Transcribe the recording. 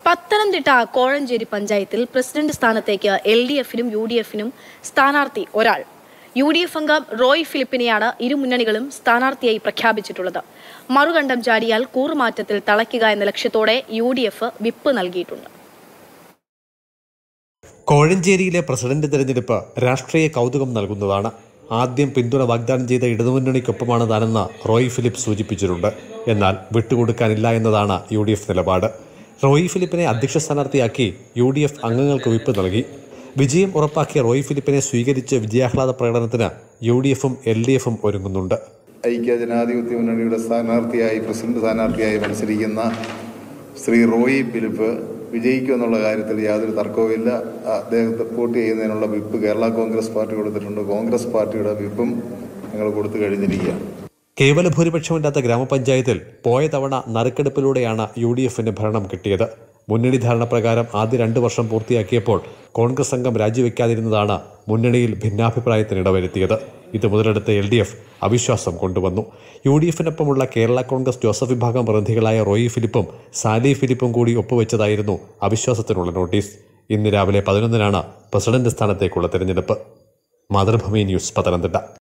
പത്തനംതിട്ട കോഴഞ്ചേരി പഞ്ചായത്തിൽ പ്രസിഡന്റ് സ്ഥാനത്തേക്ക് എൽ ഡി എഫിനും യു ഡി എഫിനും സ്ഥാനാർത്ഥി ഒരാൾ യു ഡി എഫ് അംഗം റോയ് ഫിലിപ്പിനെയാണ് ഇരു മുന്നണികളും സ്ഥാനാർത്ഥിയായി പ്രഖ്യാപിച്ചിട്ടുള്ളത് മറുകണ്ഠം ചാടിയാൽ കൂറുമാറ്റത്തിൽ തളയ്ക്കുക എന്ന ലക്ഷ്യത്തോടെ യു ഡി എഫ് വിപ്പ് നൽകിയിട്ടുണ്ട് കോഴഞ്ചേരിയിലെ പ്രസിഡന്റ് തെരഞ്ഞെടുപ്പ് രാഷ്ട്രീയ കൗതുകം നൽകുന്നതാണ് ആദ്യം പിന്തുണ വാഗ്ദാനം ചെയ്ത ഇടതുമുന്നണിക്കൊപ്പമാണ് താനെന്ന് റോയ് ഫിലിപ്പ് സൂചിപ്പിച്ചിട്ടുണ്ട് എന്നാൽ വിട്ടുകൊടുക്കാനില്ല എന്നതാണ് യു ഡി എഫ് നിലപാട് റോയ് ഫിലിപ്പിനെ അധ്യക്ഷ സ്ഥാനാർത്ഥിയാക്കി യു ഡി എഫ് അംഗങ്ങൾക്ക് വിപ്പ് നൽകി വിജയം ഉറപ്പാക്കിയ റോയ് ഫിലിപ്പിനെ സ്വീകരിച്ച് വിജയാഹ്ലാദ പ്രകടനത്തിന് യു ഡി എഫും എൽ ഡി എഫും ഒരുങ്ങുന്നുണ്ട് ഐക്യ ജനാധിപത്യ മുന്നണിയുടെ സ്ഥാനാർത്ഥിയായി പ്രസിഡന്റ് സ്ഥാനാർത്ഥിയായി മത്സരിക്കുന്ന ശ്രീ റോയി ഫിലിപ്പ് വിജയിക്കുമെന്നുള്ള കാര്യത്തിൽ യാതൊരു തർക്കവുമില്ല അദ്ദേഹത്തെ വോട്ട് ചെയ്യുന്നതിനുള്ള വിപ്പ് കേരള കോൺഗ്രസ് പാർട്ടി കൊടുത്തിട്ടുണ്ട് കോൺഗ്രസ് പാർട്ടിയുടെ വിപ്പും ഞങ്ങൾ കൊടുത്തു കഴിഞ്ഞിരിക്കുകയാണ് കേവല ഭൂരിപക്ഷമില്ലാത്ത ഗ്രാമപഞ്ചായത്തിൽ പോയ തവണ നറുക്കെടുപ്പിലൂടെയാണ് യു ഡി എഫിന് ഭരണം കിട്ടിയത് മുന്നണി ധാരണ പ്രകാരം ആദ്യ രണ്ട് വർഷം പൂർത്തിയാക്കിയപ്പോൾ കോൺഗ്രസ് അംഗം രാജിവെക്കാതിരുന്നതാണ് മുന്നണിയിൽ ഭിന്നാഭിപ്രായത്തിന് ഇടവരുത്തിയത് ഇത് മുതലെടുത്ത് എൽ ഡി എഫ് അവിശ്വാസം കൊണ്ടുവന്നു യു ഡി എഫിനൊപ്പമുള്ള കേരള കോൺഗ്രസ് ജോസഫ് വിഭാഗം പ്രതിനിധികളായ റോയി ഫിലിപ്പും സാലി ഫിലിപ്പും കൂടി ഒപ്പുവെച്ചതായിരുന്നു അവിശ്വാസത്തിനുള്ള നോട്ടീസ് ഇന്ന് രാവിലെ പതിനൊന്നിനാണ് പ്രസിഡന്റ് സ്ഥാനത്തേക്കുള്ള തെരഞ്ഞെടുപ്പ് മാതൃഭൂമി ന്യൂസ് പത്തനംതിട്ട